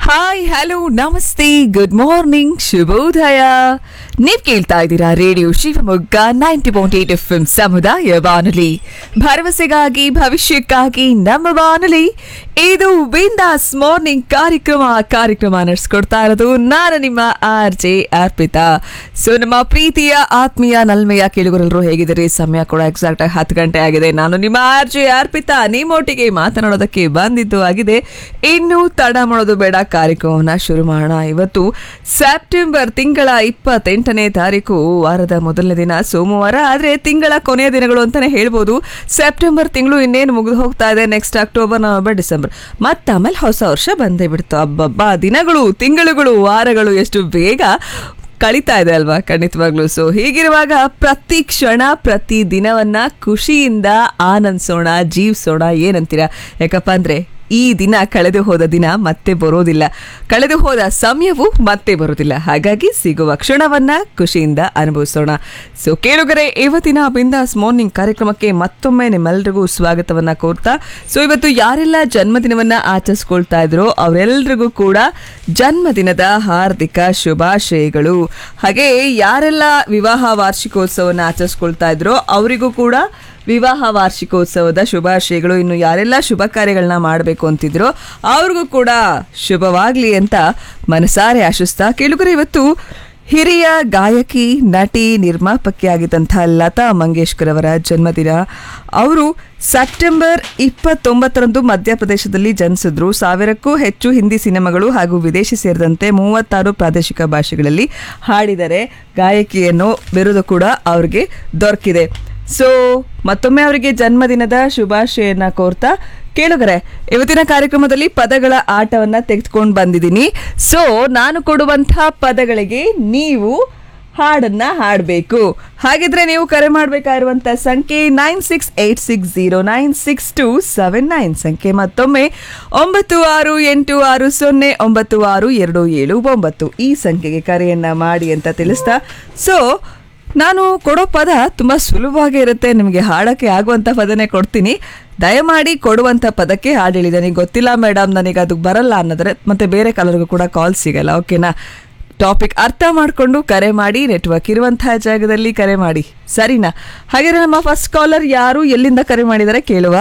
Hi hello ನಮಸ್ತೆ good morning ಶುಭೋದಯ ನೀವ್ ಕೇಳ್ತಾ ಇದ್ದೀರಾ radio Shivamogga ninety point eight F ಸಮುದಾಯ ಬಾನುಲಿ ಭರವಸೆಗಾಗಿ ಭವಿಷ್ಯಕ್ಕಾಗಿ ನಮ್ಮ ಬಾನುಲಿ ಇದು ಬಿಂದಾಸ್ ಮಾರ್ನಿಂಗ್ ಕಾರ್ಯಕ್ರಮ ಕಾರ್ಯಕ್ರಮ ನಡೆಸ್ಕೊಡ್ತಾ ಇರೋದು ನಾನು ನಿಮ್ಮ ಆರ್ ಜೆ ಅರ್ಪಿತಾ ಸೊ ನಮ್ಮ ಪ್ರೀತಿಯ ಆತ್ಮೀಯ ನಲ್ಮೆಯ ಕೇಳುಗರೆಲ್ಲರೂ ಹೇಗಿದ್ದೀರಿ ಸಮಯ ಕೂಡ ಎಕ್ಸಾಕ್ಟ್ ಆಗಿ ಹತ್ತು ಗಂಟೆ ಆಗಿದೆ ನಾನು ನಿಮ್ಮ ಆರ್ ಜೆ ಅರ್ಪಿತಾ ನಿಮ್ಮೊಟ್ಟಿಗೆ ಮಾತನಾಡೋದಕ್ಕೆ ಬಂದಿದ್ದು ಆಗಿದೆ ಇನ್ನು ತಡ ಮಾಡೋದು ಬೇಡ ಕಾರ್ಯಕ್ರಮವನ್ನ ಶುರು ಮಾಡೋಣ ಇವತ್ತು ಸೆಪ್ಟೆಂಬರ್ ತಿಂಗಳ ಇಪ್ಪತ್ತೆಂಟನೇ ತಾರೀಕು ವಾರದ ಮೊದಲನೇ ದಿನ ಸೋಮವಾರ ಆದ್ರೆ ತಿಂಗಳ ಕೊನೆಯ ದಿನಗಳು ಅಂತಾನೆ ಹೇಳ್ಬೋದು ಸೆಪ್ಟೆಂಬರ್ ತಿಂಗಳು ಇನ್ನೇನು ಮುಗಿದು ಹೋಗ್ತಾ ಇದೆ ನೆಕ್ಸ್ಟ್ ಅಕ್ಟೋಬರ್ ನವೆಂಬರ್ ಡಿಸೆಂಬರ್ ಮತ್ತೆ ಆಮೇಲೆ ಹೊಸ ವರ್ಷ ಬಂದೇ ಬಿಡ್ತು ಅಬ್ಬಬ್ಬಾ ದಿನಗಳು ತಿಂಗಳುಗಳು ವಾರಗಳು ಎಷ್ಟು ಬೇಗ ಕಳೀತಾ ಇದೆ ಅಲ್ವಾ ಖಂಡಿತವಾಗ್ಲೂ ಸೊ ಹೀಗಿರುವಾಗ ಪ್ರತಿ ಕ್ಷಣ ಪ್ರತಿ ದಿನವನ್ನ ಖುಷಿಯಿಂದ ಆನಂದಿಸೋಣ ಜೀವಿಸೋಣ ಏನಂತೀರಾ ಯಾಕಪ್ಪ ಅಂದ್ರೆ ಈ ದಿನ ಕಳೆದು ಹೋದ ದಿನ ಮತ್ತೆ ಬರೋದಿಲ್ಲ ಕಳೆದು ಹೋದ ಸಮಯವು ಮತ್ತೆ ಬರೋದಿಲ್ಲ ಹಾಗಾಗಿ ಸಿಗುವ ಕ್ಷಣವನ್ನ ಖುಷಿಯಿಂದ ಅನುಭವಿಸೋಣ ಸೊ ಕೇಳುಗರೆ ಇವತ್ತಿನ ಬಿಂದಾಸ್ ಮಾರ್ನಿಂಗ್ ಕಾರ್ಯಕ್ರಮಕ್ಕೆ ಮತ್ತೊಮ್ಮೆ ನಿಮ್ಮೆಲ್ಲರಿಗೂ ಸ್ವಾಗತವನ್ನ ಕೋರ್ತಾ ಸೊ ಇವತ್ತು ಯಾರೆಲ್ಲ ಜನ್ಮದಿನವನ್ನ ಆಚರಿಸ್ಕೊಳ್ತಾ ಇದ್ರೋ ಅವರೆಲ್ಲರಿಗೂ ಕೂಡ ಜನ್ಮದಿನದ ಹಾರ್ದಿಕ ಶುಭಾಶಯಗಳು ಹಾಗೆ ಯಾರೆಲ್ಲ ವಿವಾಹ ವಾರ್ಷಿಕೋತ್ಸವನ್ನ ಆಚರಿಸ್ಕೊಳ್ತಾ ಇದ್ರೋ ಅವರಿಗೂ ಕೂಡ ವಿವಾಹ ವಾರ್ಷಿಕೋತ್ಸವದ ಶುಭಾಶಯಗಳು ಇನ್ನು ಯಾರೆಲ್ಲ ಶುಭ ಕಾರ್ಯಗಳನ್ನ ಮಾಡಬೇಕು ಅಂತಿದ್ರೋ ಅವ್ರಿಗೂ ಕೂಡ ಶುಭವಾಗ್ಲಿ ಅಂತ ಮನಸಾರೆ ಆಶಿಸ್ತಾ ಕೇಳುಗರೆ ಇವತ್ತು ಹಿರಿಯ ಗಾಯಕಿ ನಟಿ ನಿರ್ಮಾಪಕಿ ಆಗಿದ್ದಂಥ ಲತಾ ಮಂಗೇಶ್ಕರ್ ಅವರ ಜನ್ಮದಿನ ಅವರು ಸೆಪ್ಟೆಂಬರ್ ಇಪ್ಪತ್ತೊಂಬತ್ತರಂದು ಮಧ್ಯಪ್ರದೇಶದಲ್ಲಿ ಜನಿಸಿದ್ರು ಸಾವಿರಕ್ಕೂ ಹೆಚ್ಚು ಹಿಂದಿ ಸಿನಿಮಾಗಳು ಹಾಗೂ ವಿದೇಶಿ ಸೇರಿದಂತೆ ಮೂವತ್ತಾರು ಪ್ರಾದೇಶಿಕ ಭಾಷೆಗಳಲ್ಲಿ ಹಾಡಿದರೆ ಗಾಯಕಿ ಅನ್ನೋ ಬಿರುದು ಕೂಡ ಅವ್ರಿಗೆ ದೊರಕಿದೆ ಸೊ ಮತ್ತೊಮ್ಮೆ ಅವರಿಗೆ ಜನ್ಮದಿನದ ಶುಭಾಶಯನ ಕೋರ್ತಾ ಕೇಳುಗರೆ ಇವತ್ತಿನ ಕಾರ್ಯಕ್ರಮದಲ್ಲಿ ಪದಗಳ ಆಟವನ್ನ ತೆಗೆದುಕೊಂಡು ಬಂದಿದ್ದೀನಿ ಸೊ ನಾನು ಕೊಡುವಂತಹ ಪದಗಳಿಗೆ ನೀವು ಹಾಡನ್ನ ಹಾಡಬೇಕು ಹಾಗಿದ್ರೆ ನೀವು ಕರೆ ಮಾಡಬೇಕಾಗಿರುವಂಥ ಸಂಖ್ಯೆ nine six eight six zero nine six two seven nine ಸಂಖ್ಯೆ ಮತ್ತೊಮ್ಮೆ ಒಂಬತ್ತು ಆರು ಎಂಟು ಆರು ಸೊನ್ನೆ ಒಂಬತ್ತು ಆರು ಎರಡು ಏಳು ಒಂಬತ್ತು ಈ ಸಂಖ್ಯೆಗೆ ಕರೆಯನ್ನ ಮಾಡಿ ಅಂತ ತಿಳಿಸ್ತಾ ಸೊ ನಾನು ಕೊಡೋ ಪದ ತುಂಬ ಸುಲಭವಾಗಿ ಇರುತ್ತೆ ನಿಮಗೆ ಹಾಡೋಕ್ಕೆ ಆಗುವಂಥ ಪದನೇ ಕೊಡ್ತೀನಿ ದಯಮಾಡಿ ಕೊಡುವಂಥ ಪದಕ್ಕೆ ಹಾಡು ಹೇಳಿ ನನಗೆ ಗೊತ್ತಿಲ್ಲ ಮೇಡಮ್ ನನಗೆ ಅದು ಬರಲ್ಲ ಅನ್ನೋದ್ರೆ ಮತ್ತೆ ಬೇರೆ ಕಲರ್ಗೂ ಕೂಡ ಕಾಲ್ ಸಿಗಲ್ಲ ಓಕೆನಾ ಟಾಪಿಕ್ ಅರ್ಥ ಮಾಡಿಕೊಂಡು ಕರೆ ಮಾಡಿ ನೆಟ್ವರ್ಕ್ ಇರುವಂತಹ ಜಾಗದಲ್ಲಿ ಕರೆ ಮಾಡಿ ಸರಿನಾ ಹಾಗೆ ನಮ್ಮ ಫಸ್ಟ್ ಕಾಲರ್ ಯಾರು ಎಲ್ಲಿಂದ ಕರೆ ಮಾಡಿದ್ದಾರೆ ಕೇಳುವ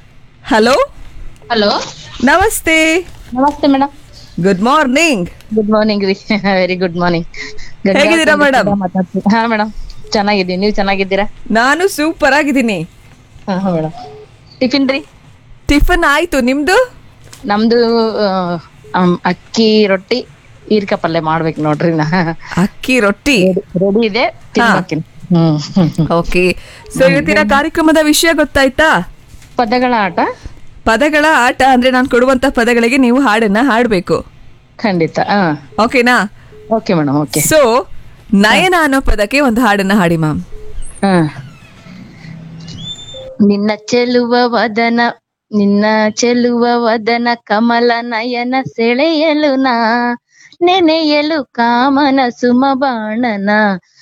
ಹಲೋ ಹಲೋ ನಮಸ್ತೆ ನಮಸ್ತೆ madam good morning good morning ರೀ ವೆರಿ ಗುಡ್ ಮಾರ್ನಿಂಗ್ ಹೇಗಿದ್ದೀರಾ madam? ಹಾ ಮೇಡಮ್ ಚೆನ್ನಾಗಿದ್ದೀನಿ ನೀವು ಚೆನ್ನಾಗಿದ್ದೀರಾ ನಾನು ಸೂಪರ್ ಆಗಿದ್ದೀನಿ ಹಾ ಮೇಡಮ್ ಟಿಫಿನ್ ರೀ ಟಿಫನ್ ಆಯ್ತು ನಿಮ್ದು ನಮ್ದು ಆ, ಅಮ್, ಅಕ್ಕಿ ರೊಟ್ಟಿ ಈರ್ಕ ಪಲ್ಯ ಮಾಡ್ಬೇಕು ನೋಡ್ರಿ ನಾ ಅಕ್ಕಿ ರೊಟ್ಟಿ ರೆಡಿ ಇದೆ ತಿನ್ಬೇಕಿನ್ ಹ್ಮ್ ಓಕೆ ಸೊ ಇವತ್ತಿನ ಕಾರ್ಯಕ್ರಮದ ವಿಷಯ ಗೊತ್ತಾಯ್ತಾ ಪದಗಳ ಆಟ ಪದಗಳ ಆಟ ಅಂದ್ರೆ ನಾನು ಕೊಡುವಂತ ಪದಗಳಿಗೆ ನೀವು ಹಾಡನ್ನ ಹಾಡ್ಬೇಕು ಖಂಡಿತ ಹಾ ಓಕೆನಾ ಓಕೆ ಮೇಡಮ್ ಓಕೆ ಸೊ ನಯನ ಅನ್ನೋ ಪದಕ್ಕೆ ಒಂದು ಹಾಡನ್ನ ಹಾಡಿ ಮ್ಯಾಮ್ ಹಾ ನಿನ್ನ ಚೆಲುವ ವದನ ನಿನ್ನ ಚೆಲುವ ವದನ ಕಮಲ ನಯನ ಸೆಳೆಯಲು ನಾ ನೆನೆಯಲು ಕಾಮನ ಸುಮ ಬಾಣನ